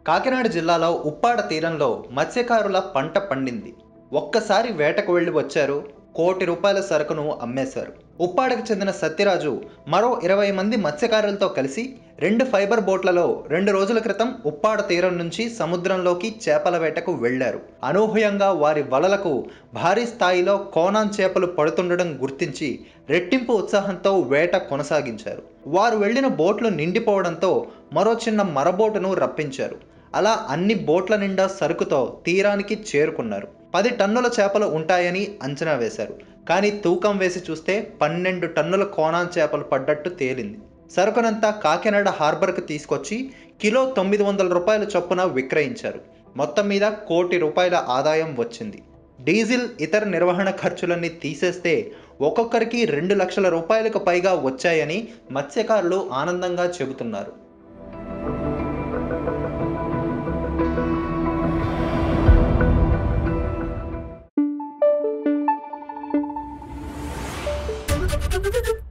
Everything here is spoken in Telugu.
కాకినాడ జిల్లాలో ఉప్పాడ తీరంలో మత్స్యకారుల పంట పండింది ఒక్కసారి వేటకు వెళ్ళి వచ్చారు కోటి రూపాయల సరుకును అమ్మేశారు ఉప్పాడకు చెందిన సత్యరాజు మరో ఇరవై మంది మత్స్యకారులతో కలిసి రెండు ఫైబర్ బోట్లలో రెండు రోజుల క్రితం ఉప్పాడ తీరం నుంచి సముద్రంలోకి చేపల వేటకు వెళ్లారు అనూహ్యంగా వారి వలలకు భారీ స్థాయిలో కోనాన్ చేపలు పడుతుండడం గుర్తించి రెట్టింపు ఉత్సాహంతో వేట కొనసాగించారు వారు వెళ్లిన బోట్లు నిండిపోవడంతో మరో చిన్న మరబోటును రప్పించారు అలా అన్ని బోట్ల నిండా సరుకుతో తీరానికి చేరుకున్నారు పది టన్నుల చేపలు ఉంటాయని అంచనా వేశారు కానీ తూకం వేసి చూస్తే పన్నెండు టన్నుల కోనాన్ చేపలు పడ్డట్టు తేలింది సరుకునంతా కాకినాడ హార్బర్కు తీసుకొచ్చి కిలో తొమ్మిది వందల రూపాయల చొప్పున విక్రయించారు మొత్తం మీద కోటి రూపాయల ఆదాయం వచ్చింది డీజిల్ ఇతర నిర్వహణ ఖర్చులన్నీ తీసేస్తే ఒక్కొక్కరికి రెండు లక్షల రూపాయలకు పైగా వచ్చాయని మత్స్యకారులు ఆనందంగా చెబుతున్నారు Thank you.